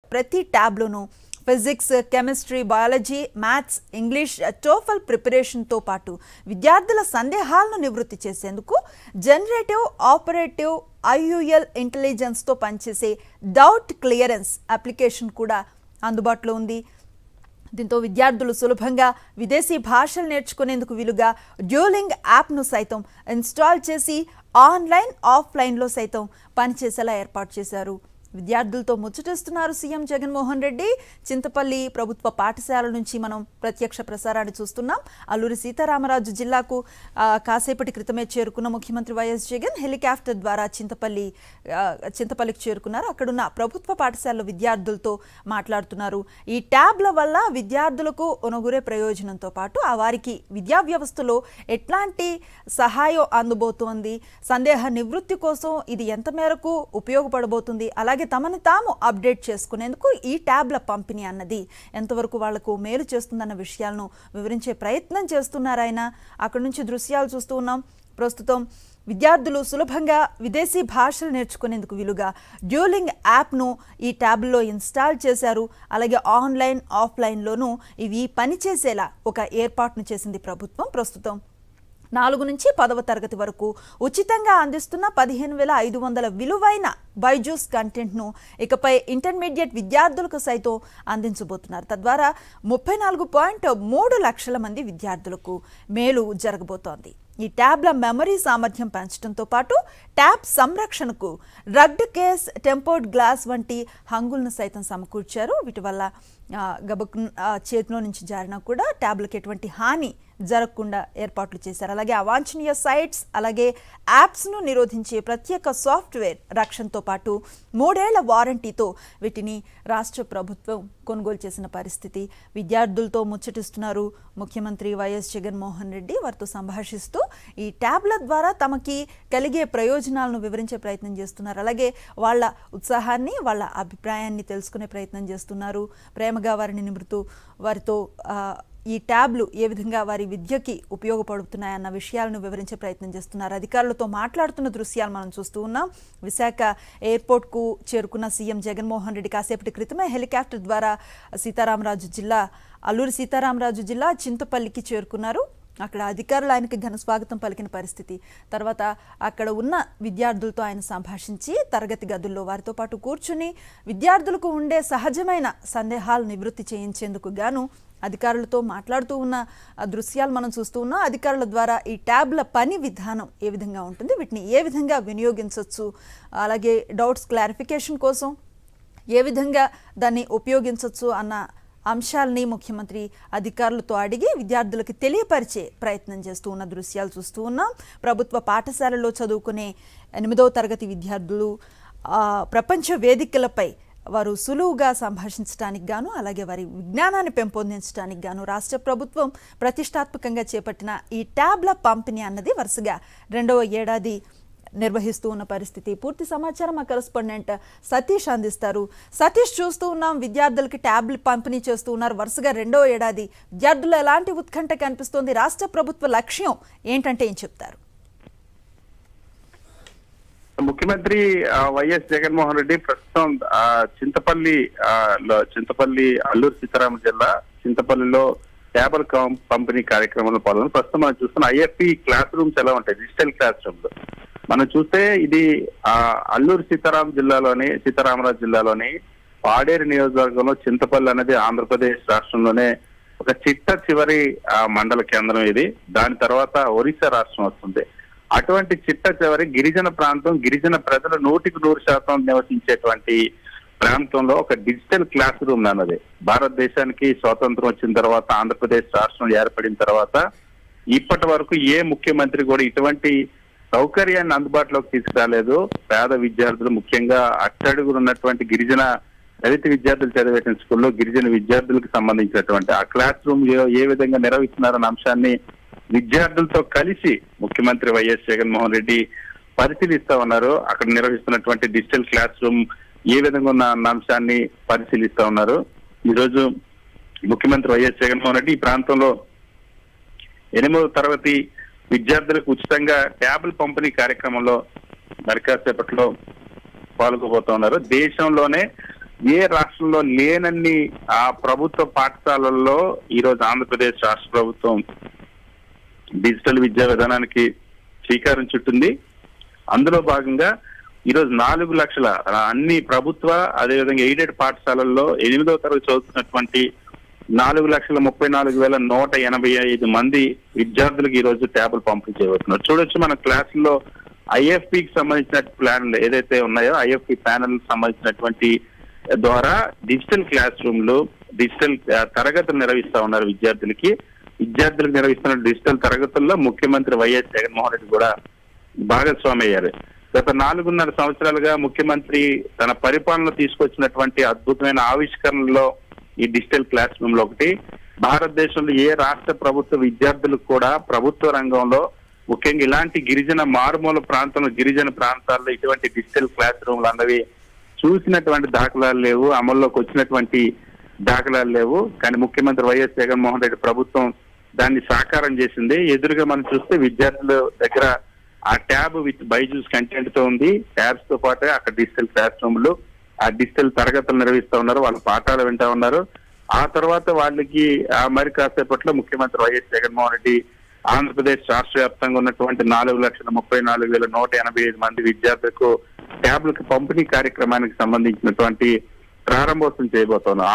ప్రతి ట్యాబ్లోనూ physics chemistry biology maths English TOEFL ప్రిపరేషన్తో పాటు విద్యార్థుల సందేహాలను నివృత్తి చేసేందుకు జనరేటివ్ ఆపరేటివ్ ఐయుఎల్ ఇంటెలిజెన్స్తో పనిచేసే డౌట్ క్లియరెన్స్ అప్లికేషన్ కూడా అందుబాటులో ఉంది దీంతో విద్యార్థులు సులభంగా విదేశీ భాషలు నేర్చుకునేందుకు వీలుగా డ్యూలింగ్ యాప్ను సైతం ఇన్స్టాల్ చేసి ఆన్లైన్ ఆఫ్లైన్లో సైతం పనిచేసేలా ఏర్పాటు చేశారు విద్యార్థులతో ముచ్చటిస్తున్నారు సీఎం జగన్మోహన్ రెడ్డి చింతపల్లి ప్రభుత్వ పాఠశాల నుంచి మనం ప్రత్యక్ష ప్రసారాన్ని చూస్తున్నాం అల్లూరి సీతారామరాజు జిల్లాకు ఆ, కాసేపటి క్రితమే చేరుకున్న ముఖ్యమంత్రి వైఎస్ జగన్ హెలికాప్టర్ ద్వారా చింతపల్లి ఆ, చింతపల్లికి చేరుకున్నారు అక్కడున్న ప్రభుత్వ పాఠశాల విద్యార్థులతో మాట్లాడుతున్నారు ఈ ట్యాబ్ల వల్ల విద్యార్థులకు ఒనగురే ప్రయోజనంతో పాటు ఆ వారికి విద్యా వ్యవస్థలో ఎట్లాంటి సహాయం అందబోతోంది సందేహ నివృత్తి కోసం ఇది ఎంత మేరకు ఉపయోగపడబోతుంది అలాగే తమని తాము అప్డేట్ చేసుకునేందుకు ఈ ట్యాబ్ల పంపిణీ అన్నది ఎంతవరకు వాళ్లకు మేలు చేస్తుందన్న విషయాలను వివరించే ప్రయత్నం చేస్తున్నారు ఆయన అక్కడి నుంచి దృశ్యాలు చూస్తూ ఉన్నాం ప్రస్తుతం విద్యార్థులు సులభంగా విదేశీ భాషలు నేర్చుకునేందుకు వీలుగా డ్యూలింగ్ యాప్ను ఈ ట్యాబ్లో ఇన్స్టాల్ చేశారు అలాగే ఆన్లైన్ ఆఫ్లైన్లోనూ ఇవి పనిచేసేలా ఒక ఏర్పాటును చేసింది ప్రభుత్వం ప్రస్తుతం నాలుగు నుంచి పదవ తరగతి వరకు ఉచితంగా అందిస్తున్న పదిహేను వేల ఐదు వందల విలువైన బైజూస్ కంటెంట్ను ఇకపై ఇంటర్మీడియట్ విద్యార్థులకు సైతం అందించబోతున్నారు తద్వారా ముప్పై నాలుగు పాయింట్ మూడు లక్షల మంది విద్యార్థులకు మేలు జరగబోతోంది ఈ ట్యాబ్ల మెమరీ సామర్థ్యం పెంచడంతో పాటు ట్యాబ్ సంరక్షణకు రగ్డ్ కేస్ టెంపోర్డ్ గ్లాస్ వంటి హంగులను సైతం సమకూర్చారు వీటి వల్ల ఆ, గబక్ ఆ, చేతిలో నుంచి జారినా కూడా ట్యాబ్లకు ఎటువంటి హాని జరగకుండా ఏర్పాట్లు చేశారు అలాగే అవాంఛనీయ సైట్స్ అలాగే యాప్స్ను నిరోధించే ప్రత్యేక సాఫ్ట్వేర్ రక్షణతో పాటు మూడేళ్ల వారంటీతో వీటిని రాష్ట్ర ప్రభుత్వం కొనుగోలు చేసిన పరిస్థితి విద్యార్థులతో ముచ్చటిస్తున్నారు ముఖ్యమంత్రి వైఎస్ జగన్మోహన్ రెడ్డి వారితో సంభాషిస్తూ ఈ ట్యాబ్ల ద్వారా తమకి కలిగే ప్రయోజనాలను వివరించే ప్రయత్నం చేస్తున్నారు అలాగే వాళ్ళ ఉత్సాహాన్ని వాళ్ళ అభిప్రాయాన్ని తెలుసుకునే ప్రయత్నం చేస్తున్నారు ప్రేమగా వారిని నిమురుతూ వారితో ఆ, ఈ ట్యాబ్లు ఏ విధంగా వారి విద్యకి ఉపయోగపడుతున్నాయన్న విషయాలను వివరించే ప్రయత్నం చేస్తున్నారు అధికారులతో మాట్లాడుతున్న దృశ్యాలు మనం చూస్తూ ఉన్నాం విశాఖ ఎయిర్పోర్ట్కు చేరుకున్న సీఎం జగన్మోహన్ రెడ్డి కాసేపటి క్రితమే హెలికాప్టర్ ద్వారా సీతారామరాజు జిల్లా అల్లూరి సీతారామరాజు జిల్లా చింతపల్లికి చేరుకున్నారు అక్కడ అధికారులు ఆయనకి ఘన స్వాగతం పలికిన పరిస్థితి తర్వాత అక్కడ ఉన్న విద్యార్థులతో ఆయన సంభాషించి తరగతి గదుల్లో వారితో పాటు కూర్చుని విద్యార్థులకు ఉండే సహజమైన సందేహాలు నివృత్తి చేయించేందుకు గాను అధికారులతో మాట్లాడుతూ ఉన్న ఆ దృశ్యాలు మనం చూస్తూ ఉన్నాం అధికారుల ద్వారా ఈ ట్యాబ్ల పని విధానం ఏ విధంగా ఉంటుంది వీటిని ఏ విధంగా వినియోగించవచ్చు అలాగే డౌట్స్ క్లారిఫికేషన్ కోసం ఏ విధంగా దాన్ని ఉపయోగించవచ్చు అన్న అంశాలని ముఖ్యమంత్రి అధికారులతో అడిగి విద్యార్థులకు తెలియపరిచే ప్రయత్నం చేస్తూ ఉన్న దృశ్యాలు చూస్తూ ఉన్నాం ప్రభుత్వ పాఠశాలలో చదువుకునే ఎనిమిదవ తరగతి విద్యార్థులు ఆ, ప్రపంచ వేదికలపై వారు సులువుగా సంభాషించడానికి గాను అలాగే వారి విజ్ఞానాన్ని పెంపొందించడానికి గాను రాష్ట్ర ప్రభుత్వం ప్రతిష్టాత్మకంగా చేపట్టిన ఈ ట్యాబ్ల పంపిణీ అన్నది వరుసగా రెండవ ఏడాది నిర్వహిస్తూ ఉన్న పరిస్థితి పూర్తి సమాచారం మా కరెస్పాండెంట్ సతీష్ అందిస్తారు సతీష్ చూస్తూ ఉన్నాం విద్యార్థులకి ట్యాబ్లు పంపిణీ చేస్తూ ఉన్నారు వరుసగా రెండో ఏడాది విద్యార్థులు ఎలాంటి ఉత్కంఠ కనిపిస్తోంది రాష్ట్ర ప్రభుత్వ లక్ష్యం ఏంటంటే ఏం చెప్తారు ముఖ్యమంత్రి ఆ, వైఎస్ జగన్మోహన్ రెడ్డి ప్రస్తుతం ఆ, చింతపల్లి ఆ, లో చింతపల్లి అల్లూరు సీతారామ జిల్లా చింతపల్లిలో ట్యాబల్ కం- పంపిణీ కార్యక్రమంలో పాల్గొని ప్రస్తుతం మనం చూస్తున్న ఐఎఫ్పి క్లాస్ రూమ్స్ ఎలా ఉంటాయి డిజిటల్ క్లాస్ రూమ్స్ మనం చూస్తే ఇది ఆ, అల్లూరు సీతారాం జిల్లాలోని సీతారామరాజు జిల్లాలోని పాడేరు నియోజకవర్గంలో చింతపల్లి అనేది ఆంధ్రప్రదేశ్ రాష్ట్రంలోనే ఒక చిట్ట చివరి ఆ, మండల కేంద్రం ఇది దాని తర్వాత ఒరిస్సా రాష్ట్రం వస్తుంది అటువంటి చిట్ట చివరి గిరిజన ప్రాంతం గిరిజన ప్రజలు నూటికి నూరు శాతం నివసించేటువంటి ప్రాంతంలో ఒక డిజిటల్ క్లాస్ రూమ్ అన్నది భారతదేశానికి స్వాతంత్రం వచ్చిన తర్వాత ఆంధ్రప్రదేశ్ రాష్ట్రం ఏర్పడిన తర్వాత ఇప్పటి వరకు ఏ ముఖ్యమంత్రి కూడా ఇటువంటి సౌకర్యాన్ని అందుబాటులోకి తీసుకురాలేదు పేద విద్యార్థులు ముఖ్యంగా అట్టడుగులు ఉన్నటువంటి గిరిజన దళిత విద్యార్థులు చదివేసిన స్కూల్లో గిరిజన విద్యార్థులకు సంబంధించినటువంటి ఆ క్లాస్ రూమ్ ఏ- ఏ విధంగా నిర్వహిస్తున్నారన్న అంశాన్ని విద్యార్థులతో కలిసి ముఖ్యమంత్రి వైఎస్ జగన్మోహన్ రెడ్డి పరిశీలిస్తా ఉన్నారు అక్కడ నిర్వహిస్తున్నటువంటి డిజిటల్ క్లాస్ రూమ్ ఏ విధంగా ఉన్న అన్న అంశాన్ని పరిశీలిస్తా ఉన్నారు ఈ రోజు ముఖ్యమంత్రి వైఎస్ జగన్మోహన్ రెడ్డి ఈ ప్రాంతంలో ఎనిమిదవ తరగతి విద్యార్థులకు ఉచితంగా ట్యాబుల్ పంపిణీ కార్యక్రమంలో మరి కాసేపట్లో పాల్గొబోతా ఉన్నారు దేశంలోనే ఏ రాష్ట్రంలో లేనన్ని ఆ ప్రభుత్వ పాఠశాలల్లో ఈ రోజు ఆంధ్రప్రదేశ్ రాష్ట్ర ప్రభుత్వం డిజిటల్ విద్యా విధానానికి శ్రీకారం చుట్టింది అందులో భాగంగా ఈరోజు నాలుగు లక్షల ఆ, అన్ని ప్రభుత్వ అదేవిధంగా ఎయిడెడ్ పాఠశాలల్లో ఎనిమిదవ తరగతి చదువుతున్నటువంటి నాలుగు లక్షల ముప్పై నాలుగు వేల నూట ఎనభై ఐదు మంది విద్యార్థులకు ఈ రోజు ట్యాబ్లు పంపిణీ చేయబోతున్నారు చూడొచ్చు మన క్లాసుల్లో ఐఎఫ్పికి సంబంధించిన ప్లాన్లు ఏదైతే ఉన్నాయో ఐఎఫ్పి ప్యానల్ సంబంధించినటువంటి ద్వారా డిజిటల్ క్లాస్ రూమ్లు డిజిటల్ ఆ, తరగతులు నిర్వహిస్తా ఉన్నారు విద్యార్థులకి విద్యార్థులకు నిర్వహిస్తున్న డిజిటల్ తరగతుల్లో ముఖ్యమంత్రి వైఎస్ జగన్మోహన్ రెడ్డి కూడా భాగస్వామి అయ్యారు గత నాలుగున్నర సంవత్సరాలుగా ముఖ్యమంత్రి తన పరిపాలన తీసుకొచ్చినటువంటి అద్భుతమైన ఆవిష్కరణలో ఈ డిజిటల్ క్లాస్ రూమ్ లో ఒకటి భారతదేశంలో ఏ రాష్ట్ర ప్రభుత్వ విద్యార్థులకు కూడా ప్రభుత్వ రంగంలో ముఖ్యంగా ఇలాంటి గిరిజన మారుమూల ప్రాంతంలో గిరిజన ప్రాంతాల్లో ఇటువంటి డిజిటల్ క్లాస్ రూమ్లు అన్నవి చూసినటువంటి దాఖలాలు లేవు అమల్లోకి వచ్చినటువంటి దాఖలాలు లేవు కానీ ముఖ్యమంత్రి వైఎస్ జగన్మోహన్ రెడ్డి ప్రభుత్వం దాన్ని సాకారం చేసింది ఎదురుగా మనం చూస్తే విద్యార్థుల దగ్గర ఆ ట్యాబ్ విత్ బైజూస్ కంటెంట్ తో ఉంది ట్యాబ్స్ తో పాటు అక్కడ డిజిటల్ క్లాస్ రూమ్లు ఆ డిజిటల్ తరగతులు నిర్వహిస్తా ఉన్నారు వాళ్ళ పాఠాలు వింటా ఉన్నారు ఆ తర్వాత వాళ్ళకి ఆ మరి కాసేపట్లో ముఖ్యమంత్రి వైఎస్ జగన్మోహన్ రెడ్డి ఆంధ్రప్రదేశ్ రాష్ట్ర వ్యాప్తంగా ఉన్నటువంటి నాలుగు లక్షల ముప్పై నాలుగు వేల నూట ఎనభై ఐదు మంది విద్యార్థులకు ట్యాబ్లకు పంపిణీ కార్యక్రమానికి సంబంధించినటువంటి ప్రారంభోత్సవం చేయబోతున్నారు